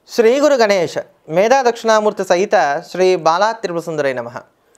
శ్రీ గురు గణేష్ మేధా దక్షిణామూర్తి సహిత శ్రీ బాలా త్రిపురసుందరై నమ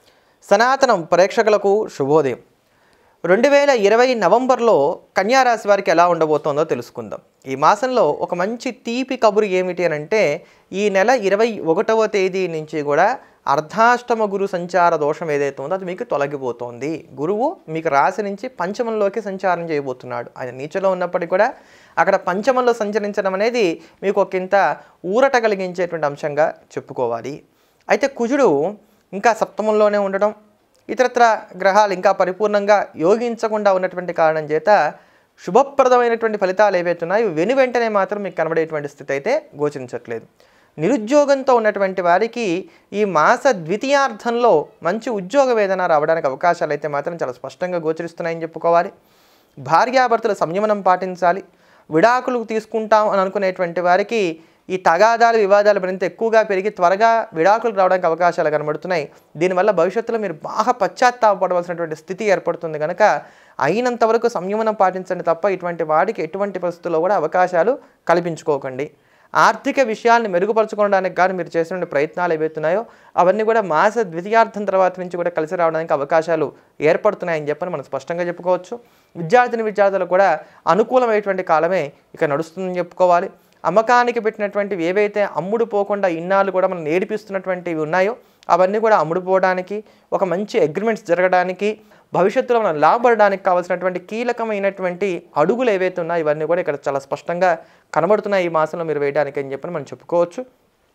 సనాతనం ప్రేక్షకులకు శుభోదయం రెండు వేల ఇరవై నవంబర్లో కన్యారాశి వారికి ఎలా ఉండబోతోందో తెలుసుకుందాం ఈ మాసంలో ఒక మంచి తీపి కబురు ఏమిటి అని అంటే ఈ నెల ఇరవై ఒకటవ తేదీ నుంచి కూడా అర్ధాష్టమ గురు సంచార దోషం ఏదైతే ఉందో అది మీకు తొలగిపోతోంది గురువు మీకు రాశి నుంచి పంచమంలోకి సంచారం చేయబోతున్నాడు ఆయన నీచలో ఉన్నప్పటికీ కూడా అక్కడ పంచమంలో సంచరించడం అనేది మీకు ఒకంత ఊరట కలిగించేటువంటి అంశంగా చెప్పుకోవాలి అయితే కుజుడు ఇంకా సప్తమంలోనే ఉండడం ఇతరత్ర గ్రహాలు ఇంకా పరిపూర్ణంగా యోగించకుండా ఉన్నటువంటి కారణం చేత శుభప్రదమైనటువంటి ఫలితాలు ఏవైతే ఉన్నాయో వెను వెంటనే మాత్రం మీకు కనబడేటువంటి స్థితి అయితే గోచరించట్లేదు నిరుద్యోగంతో ఉన్నటువంటి వారికి ఈ మాస ద్వితీయార్థంలో మంచి ఉద్యోగ వేదన రావడానికి అవకాశాలు అయితే మాత్రం చాలా స్పష్టంగా గోచరిస్తున్నాయని చెప్పుకోవాలి భార్యాభర్తల సంయమనం పాటించాలి విడాకులు తీసుకుంటాం అని అనుకునేటువంటి వారికి ఈ తగాదాలు వివాదాలు మరింత ఎక్కువగా పెరిగి త్వరగా విడాకులు రావడానికి అవకాశాలు కనబడుతున్నాయి దీనివల్ల భవిష్యత్తులో మీరు బాగా పశ్చాత్తాపడవలసినటువంటి స్థితి ఏర్పడుతుంది కనుక అయినంత వరకు సంయమనం పాటించండి తప్ప ఇటువంటి వాడికి ఎటువంటి పరిస్థితుల్లో కూడా అవకాశాలు కల్పించుకోకండి ఆర్థిక విషయాల్ని మెరుగుపరచుకోవడానికి కానీ మీరు చేసిన ప్రయత్నాలు ఏవైతున్నాయో అవన్నీ కూడా మాస ద్వితీయార్థం తర్వాత నుంచి కూడా కలిసి రావడానికి అవకాశాలు ఏర్పడుతున్నాయని చెప్పని మనం స్పష్టంగా చెప్పుకోవచ్చు విద్యార్థిని విద్యార్థులు కూడా అనుకూలమైనటువంటి కాలమే ఇక నడుస్తుందని చెప్పుకోవాలి అమ్మకానికి పెట్టినటువంటివి ఏవైతే అమ్ముడు పోకుండా ఇన్నాళ్ళు కూడా మనం నేర్పిస్తున్నటువంటివి ఉన్నాయో అవన్నీ కూడా అమ్ముడుపోవడానికి ఒక మంచి అగ్రిమెంట్స్ జరగడానికి భవిష్యత్తులో మనం లాభపడడానికి కావాల్సినటువంటి కీలకమైనటువంటి అడుగులు ఏవైతే ఉన్నాయో ఇవన్నీ కూడా ఇక్కడ చాలా స్పష్టంగా కనబడుతున్నాయి ఈ మాసంలో మీరు వేయడానికి అని చెప్పని మనం చెప్పుకోవచ్చు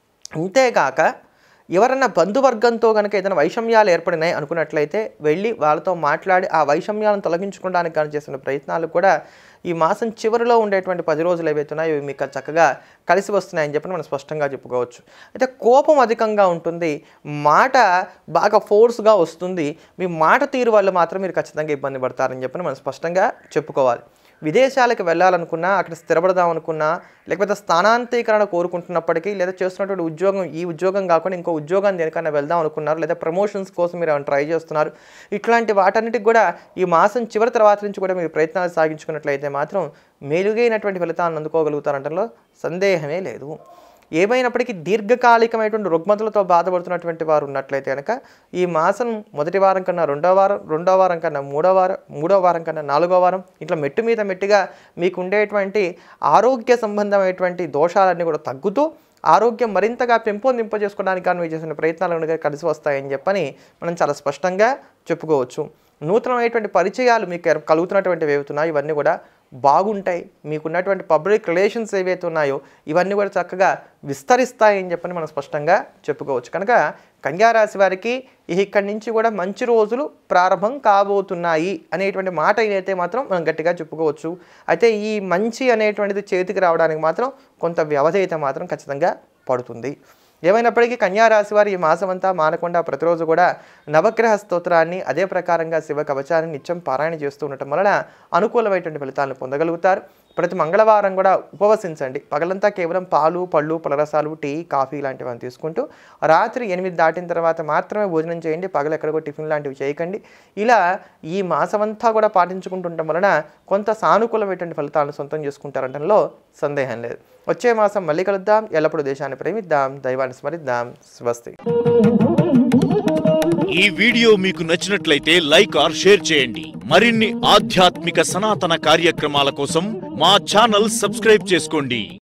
అంతేకాక ఎవరన్నా బంధువర్గంతో కనుక ఏదైనా వైషమ్యాలు ఏర్పడినాయి అనుకున్నట్లయితే వెళ్ళి వాళ్ళతో మాట్లాడి ఆ వైషమ్యాలను తొలగించుకోవడానికి కానీ చేసిన ప్రయత్నాలు కూడా ఈ మాసం చివరిలో ఉండేటువంటి పది రోజులు ఏవైతే ఉన్నాయో ఇవి మీకు చక్కగా కలిసి వస్తున్నాయని చెప్పి మనం స్పష్టంగా చెప్పుకోవచ్చు అయితే కోపం అధికంగా ఉంటుంది మాట బాగా ఫోర్స్గా వస్తుంది మీ మాట తీరు వల్ల మాత్రం మీరు ఖచ్చితంగా ఇబ్బంది పడతారని చెప్పి మనం స్పష్టంగా చెప్పుకోవాలి విదేశాలకు వెళ్ళాలనుకున్నా అక్కడ స్థిరపడదాం అనుకున్నా లేకపోతే స్థానాంతరీకరణ కోరుకుంటున్నప్పటికీ లేదా చేస్తున్నటువంటి ఉద్యోగం ఈ ఉద్యోగం కాకుండా ఇంకో ఉద్యోగం దేనికన్నా వెళ్దాం అనుకున్నారు లేదా ప్రమోషన్స్ కోసం మీరు ఏమైనా ట్రై చేస్తున్నారు ఇట్లాంటి వాటన్నిటికి కూడా ఈ మాసం చివరి తర్వాత నుంచి కూడా మీరు ప్రయత్నాలు సాగించుకున్నట్లయితే మాత్రం మెరుగైనటువంటి ఫలితాలను అందుకోగలుగుతారంటలో సందేహమే లేదు ఏమైనప్పటికీ దీర్ఘకాలికమైనటువంటి రుగ్మతలతో బాధపడుతున్నటువంటి వారు ఉన్నట్లయితే కనుక ఈ మాసం మొదటి వారం కన్నా రెండో వారం రెండో వారం కన్నా మూడో వారం మూడో వారం కన్నా నాలుగో వారం ఇట్లా మెట్టు మీద మెట్టుగా మీకు ఉండేటువంటి ఆరోగ్య సంబంధమైనటువంటి దోషాలన్నీ కూడా తగ్గుతూ ఆరోగ్యం మరింతగా పెంపొందింపజేసుకోవడానికి కానీ మీరు చేసిన ప్రయత్నాలు కనుక కలిసి వస్తాయని చెప్పని మనం చాలా స్పష్టంగా చెప్పుకోవచ్చు నూతనమైనటువంటి పరిచయాలు మీకు ఏర్- కలుగుతున్నటువంటివి ఏవైతున్నాయో ఇవన్నీ కూడా బాగుంటాయి మీకున్నటువంటి పబ్లిక్ రిలేషన్స్ ఏవైతే ఉన్నాయో ఇవన్నీ కూడా చక్కగా విస్తరిస్తాయని చెప్పని మనం స్పష్టంగా చెప్పుకోవచ్చు కనుక కన్యారాశి వారికి ఇక్కడి నుంచి కూడా మంచి రోజులు ప్రారంభం కాబోతున్నాయి అనేటువంటి మాట అయితే మాత్రం మనం గట్టిగా చెప్పుకోవచ్చు అయితే ఈ మంచి అనేటువంటిది చేతికి రావడానికి మాత్రం కొంత వ్యవధి అయితే మాత్రం ఖచ్చితంగా పడుతుంది ఏమైనప్పటికీ కన్యారాశి వారు ఈ మాసం అంతా మానకుండా ప్రతిరోజు కూడా నవగ్రహ స్తోత్రాన్ని అదే ప్రకారంగా శివ కవచాన్ని నిత్యం పారాయణ చేస్తూ ఉండటం వలన అనుకూలమైనటువంటి ఫలితాలను పొందగలుగుతారు ప్రతి మంగళవారం కూడా ఉపవసించండి పగలంతా కేవలం పాలు పళ్ళు పలరసాలు టీ కాఫీ లాంటివి తీసుకుంటూ రాత్రి ఎనిమిది దాటిన తర్వాత మాత్రమే భోజనం చేయండి పగలు ఎక్కడికో టిఫిన్ లాంటివి చేయకండి ఇలా ఈ మాసమంతా కూడా పాటించుకుంటుండటం వలన కొంత సానుకూలమైనటువంటి ఫలితాలను సొంతం చేసుకుంటారంటంలో సందేహం లేదు వచ్చే మాసం మళ్ళీ కలుద్దాం ఎల్లప్పుడూ దేశాన్ని ప్రేమిద్దాం దైవాన్ని స్మరిద్దాం స్వస్తి ఈ వీడియో మీకు నచ్చినట్లయితే లైక్ ఆర్ షేర్ చేయండి మరిన్ని ఆధ్యాత్మిక సనాతన కార్యక్రమాల కోసం మా ఛానల్ సబ్స్క్రైబ్ చేసుకోండి